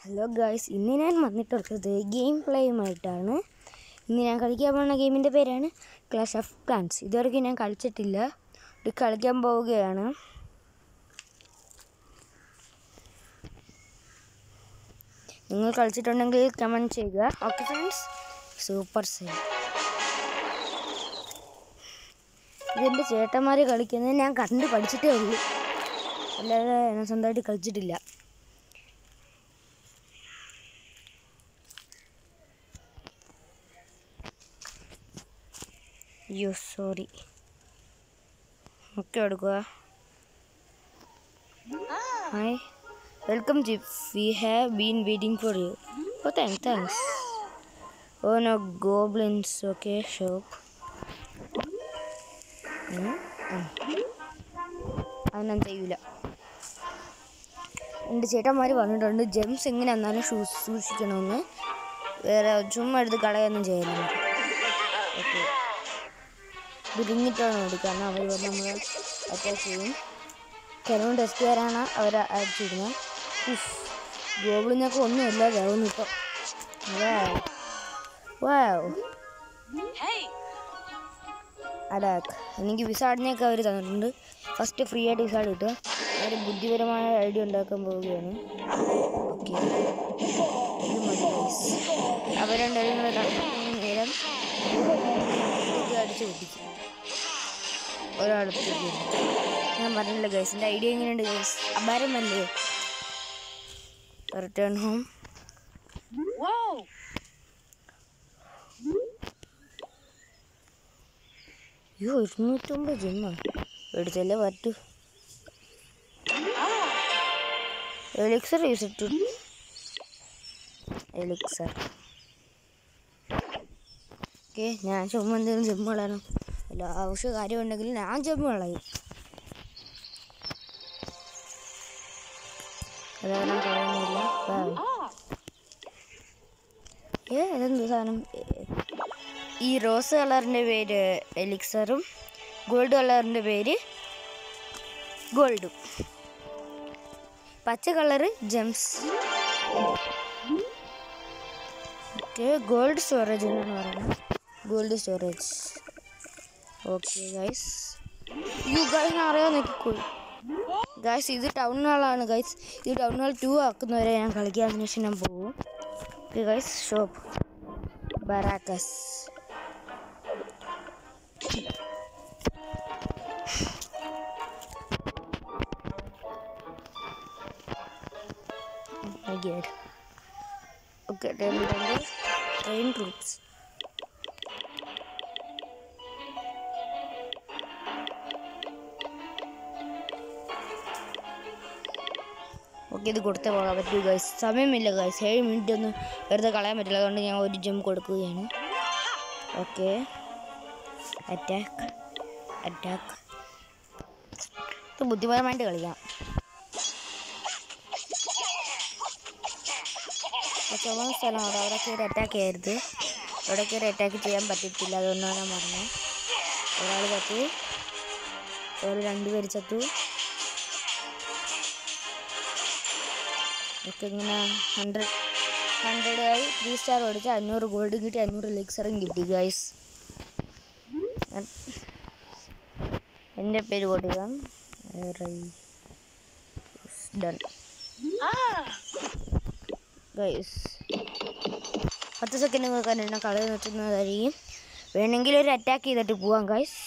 Hello guys ഇന്ന് ഞാൻ വന്നിട്ടുള്ളത് ഗെയിം പ്ലേയുമായിട്ടാണ് ഇന്ന് ഞാൻ കളിക്കാൻ പോകുന്ന ഗെയിമിൻ്റെ പേരാണ് ക്ലാഷ് ഓഫ് ക്ലാൻസ് ഇതുവരെയ്ക്കും ഞാൻ കളിച്ചിട്ടില്ല ഇത് കളിക്കാൻ പോവുകയാണ് നിങ്ങൾ കളിച്ചിട്ടുണ്ടെങ്കിൽ കമൻറ്റ് ചെയ്യുക ഓക്കെ ഫ്രണ്ട്സ് സൂപ്പർ സെയിൽ ഇതെൻ്റെ ചേട്ടന്മാർ കളിക്കുന്നത് ഞാൻ കണ്ട് പഠിച്ചിട്ടേ ഉള്ളൂ അല്ലാതെ ഞാൻ സ്വന്തമായിട്ട് കളിച്ചിട്ടില്ല അയ്യോ സോറി ഒക്കെ എടുക്കുക hi welcome chief we have been waiting for you oh thank thanks oh no goblins okay shop അവനൊന്നും ചെയ്യൂല എൻ്റെ ചേട്ടന്മാർ പറഞ്ഞിട്ടുണ്ട് ജെംസ് എങ്ങനെ എന്നാലും ഷൂ സൂക്ഷിക്കണമെന്ന് വേറെ ചുമ്മാ എടുത്ത് കളയൊന്നും ചെയ്യുന്നില്ല ഓക്കെ ഇത് റിങ്ങിട്ടാണ് മതി കാരണം അവർ വന്ന് നമ്മൾ അറ്റാക്ക് ചെയ്യും കരവും ടെസ്റ്റുകാരാണ് അവർ അടിച്ചിരുന്നത് ഗോബിളിനൊക്കെ ഒന്നും ഇല്ലാതാവുന്നു ഇപ്പം വാവ് അടാക്ക് എനിക്ക് വിസാഡിനെയൊക്കെ അവർ തന്നിട്ടുണ്ട് ഫസ്റ്റ് ഫ്രീ ആയിട്ട് വിസാഡ് കിട്ടുക അവർ ബുദ്ധിപരമായ ഐഡിയ ഉണ്ടാക്കാൻ പോവുകയാണ് ഓക്കെ ഇത് മതി guys. അവർ രണ്ടുപേരും കൂടെ ര- നേരം ഇത് അടിച്ച് പൊട്ടിക്കും ഒരാളത്ത് ഞാൻ പറഞ്ഞില്ല ഗൈസ് എൻ്റെ ഐഡിയ എങ്ങനെയുണ്ട് ഗൈസ് അപാരമല്ലേ റിട്ടേൺ ഹോം അയ്യോ ഇരുന്നൂറ്റമ്പത് ജിമ്മ എടുത്തല്ലേ പറ്റൂ എലിക്സർ യൂസ് ഇട്ടു എലിക്സർ ഓക്കെ ഞാൻ ചുമ്മാ എന്തെങ്കിലും ജിമ്മ് കളയണം വല്ല ആവശ്യ കാര്യമുണ്ടെങ്കിൽ ഞാൻ ജിമ്മ് കളയും അതാണ് കളയുന്നില്ല ഏ അതെന്ത് സാധനം ഏ, ഈ റോസ് കളറിൻ്റെ പേര് എലിക്സറും ഗോൾഡ് കളറിൻ്റെ പേര് ഗോൾഡും പച്ച colour gems okay gold storage എന്നാണ് പറയുന്നത് gold storage okay guys you guys അറിയാൻ നിൽക്കൂ ഗൈസ് ഇത് ടൗൺ ഹാളാണ് ഗൈസ് ഇത് ടൗൺ ഹാൾ ടു ആക്കുന്നവരെ ഞാൻ കളിക്കാൻ ശേഷം ഞാൻ പോകും okay guys shop barracks my god. Okay, table number train troops. Okay ഇത് കൊടുത്തേ പോകാൻ പറ്റൂ ഗൈസ് സമയമില്ല ഗൈസ് ഏഴ് മിനിറ്റ് ഒന്നും വെറുതെ കളയാൻ പറ്റില്ല അതുകൊണ്ട് ഞാൻ ഒരു ജം കൊടുക്കുകയാണ് ഓക്കെ അറ്റാക്ക് അറ്റാക്ക് ഇത് ബുദ്ധിപരമായിട്ട് കളിക്കാം ആ ചുമന്ന സ്ഥലം അവിടെ അവിടെ കയറി അറ്റാക്ക് ചെയ്യരുത് അവിടെ കയറി അറ്റാക്ക് ചെയ്യാൻ പറ്റത്തില്ല അതുകൊണ്ടാണ് ഞാൻ പറഞ്ഞത് ഒരാൾ ചത്തു ഒരു രണ്ടുപേര് ചത്തു ഒക്കെ ഇങ്ങനെ ഹൺഡ്രഡ് ഹൺഡ്രഡ് ആയി ത്രീ സ്റ്റാർ ഓടിച്ച് അഞ്ഞൂറ് ഗോൾഡ് കിട്ടി അഞ്ഞൂറ് ലെക്സറും കിട്ടി ഗൈസ് എൻ്റെ പേര് കൊടുക്കാം ഡൺ ഗൈസ് പത്ത് സെക്കൻഡ് നോക്കാൻ എന്നെ കളി നിർത്തുന്നതായിരിക്കും വേണമെങ്കിൽ ഒരു അറ്റാക്ക് ചെയ്തിട്ട് പോവാം ഗൈസ്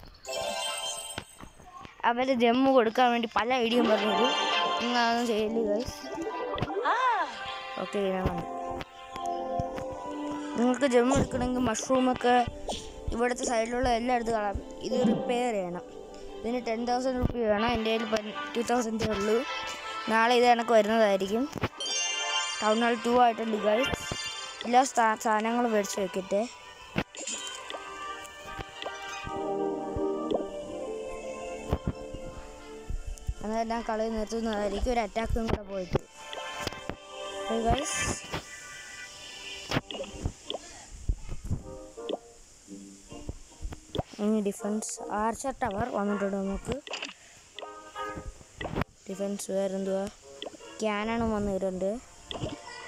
അവർ ജമ്മു കൊടുക്കാൻ വേണ്ടി പല ഐഡിയയും പറഞ്ഞത് നിങ്ങൾ അതൊന്നും ചെയ്യല്ലേ ഗൈസ് ഓക്കെ ഞാൻ വന്നു നിങ്ങൾക്ക് ജമ്മു എടുക്കണമെങ്കിൽ മഷ്റൂമൊക്കെ ഇവിടുത്തെ സൈഡിലുള്ള എല്ലായിടത്തും കളാം ഇത് റിപ്പയർ ചെയ്യണം ഇതിന് ടെൻ തൗസൻഡ് റുപ്പീ വേണം എൻ്റെ കയ്യിൽ ടു തൗസൻഡേ ഉള്ളൂ നാളെ ഇത് കണക്ക് വരുന്നതായിരിക്കും ടൗൺ ഹാൾ ടു ആയിട്ടുണ്ട് ഗൈസ് എല്ലാ സ്ഥാ- സാധനങ്ങളും മേടിച്ച് വെക്കട്ടെ അതെല്ലാം കളി നിർത്തുന്നതായിരിക്കും ഒരു അറ്റാക്കും കൂടെ പോയിട്ട് ഗൈസ് ഇനി ഡിഫൻസ് ആർച്ചർ ടവർ വന്നിട്ടുണ്ട് നമുക്ക് ഡിഫൻസ് വേറെന്തുവാ ക്യാനണും വന്നിട്ടുണ്ട്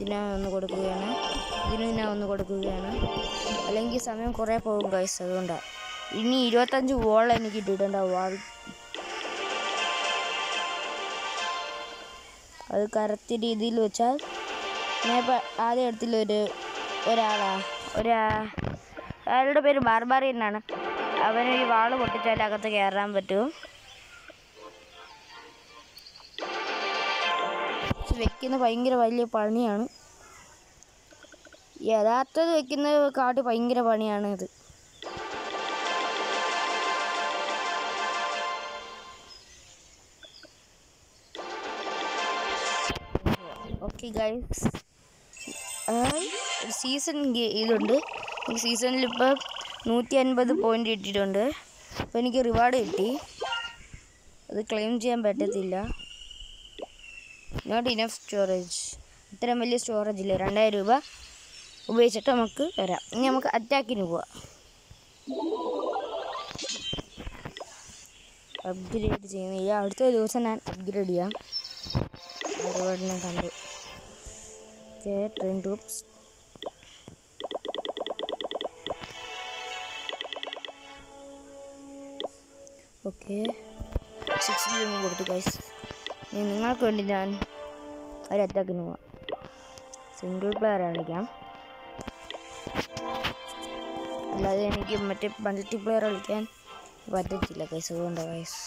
ഇതിന് ഞാൻ ഒന്ന് കൊടുക്കുകയാണ് ഇതിന് ഞാൻ ഒന്ന് കൊടുക്കുകയാണ് അല്ലെങ്കിൽ സമയം കുറേ പോകും ഗൈസ് അതുകൊണ്ടാണ് ഇനി ഇരുപത്തഞ്ച് വോൾ എനിക്ക് ഇട്ടിട്ടുണ്ട് വാൾ അത് കറക്റ്റ് രീതിയിൽ വെച്ചാൽ ഞാൻ ഇപ്പം ആദ്യം എടുത്തില്ല ഒരു ഒരാളാ ഒരാ അയാളുടെ പേര് ബാർബാറി എന്നാണ് അവന് ഈ വാള് പൊട്ടിച്ചാൽ അകത്ത് കയറാൻ പറ്റും പക്ഷെ വെക്കുന്ന ഭയങ്കര വലിയ പണിയാണ് യഥാർത്ഥത് വെക്കുന്ന കാട്ടി ഭയങ്കര പണിയാണ് ഇത് ഓക്കെ ഗൈസ് സീസൺ ഇതുണ്ട് ഈ സീസണിൽ ഇപ്പോൾ നൂറ്റി അൻപത് പോയിൻ്റ് കിട്ടിയിട്ടുണ്ട് അപ്പോൾ എനിക്ക് റിവാർഡ് കിട്ടി അത് ക്ലെയിം ചെയ്യാൻ പറ്റത്തില്ല നോട്ട് ഇനഫ് സ്റ്റോറേജ് ഇത്രയും വലിയ സ്റ്റോറേജ് ഇല്ല രണ്ടായിരം രൂപ ഉപയോഗിച്ചിട്ട് നമുക്ക് വരാം ഇനി നമുക്ക് അറ്റാക്കിന് പോവാം അപ്ഗ്രേഡ് ചെയ്യുന്നില്ല അടുത്ത ദിവസം ഞാൻ അപ്ഗ്രേഡ് ചെയ്യാം ഒരുപാട് ഞാൻ കണ്ടു okay train troops okay six B ഒന്ന് കൊടുത്തു ഗൈസ് ഇനി നിങ്ങൾക്ക് വേണ്ടി ഞാൻ ഒരു അറ്റാക്കിന് പോവാം സിംഗിൾ പ്ലെയർ കളിക്കാം അല്ലാതെ എനിക്ക് മറ്റേ മൾട്ടി പ്ലെയർ കളിക്കാൻ പറ്റത്തില്ല ഗൈസ് അതുകൊണ്ട് ഗൈസ്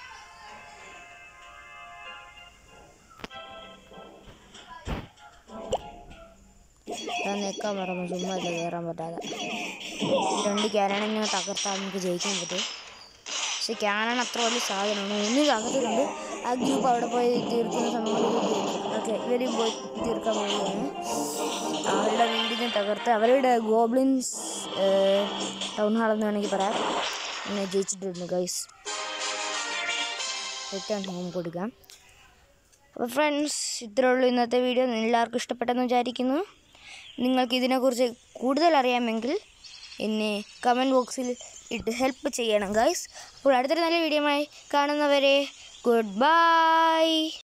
ഞാൻ നിൽക്കാൻ പറഞ്ഞു ചുമ്മാ ഇല്ല കയറാൻ പറ്റാതെ ഈ രണ്ട് ക്യാനാണെങ്കിൽ തകർത്താൽ നമുക്ക് ജയിക്കാൻ പറ്റും പക്ഷെ ക്യാനാണ് അത്ര വലിയ സാധനമാണ് ഒന്ന് തകർത്തിട്ടുണ്ട് ആ ഗ്രൂപ്പ് അവിടെ പോയി തീർക്കുന്ന സമയം ഓക്കെ ഇവരും പോയി തീർക്കാൻ പോവുകയാണ് അവരുടെ വീടിനെ തകർത്ത് അവരുടെ ഗോബ്ലിൻസ് ടൗൺ ഹാൾ എന്ന് വേണമെങ്കിൽ പറയാം അങ്ങനെ ജയിച്ചിട്ടുണ്ട് ഗൈസ് റിട്ടേൺ ഹോം കൊടുക്കാം അപ്പോൾ ഫ്രണ്ട്സ് ഇത്രേ ഉള്ളൂ ഇന്നത്തെ വീഡിയോ എല്ലാവർക്കും ഇഷ്ടപ്പെട്ടെന്ന് വിചാരിക്കുന്നു നിങ്ങൾക്ക് ഇതിനെക്കുറിച്ച് കൂടുതൽ അറിയാമെങ്കിൽ എന്നെ കമൻറ്റ് ബോക്സിൽ ഇട്ട് ഹെൽപ്പ് ചെയ്യണം ഗൈസ് അപ്പോൾ അടുത്തൊരു നല്ല വീഡിയോയുമായി കാണുന്നവരെ ഗുഡ് ബൈ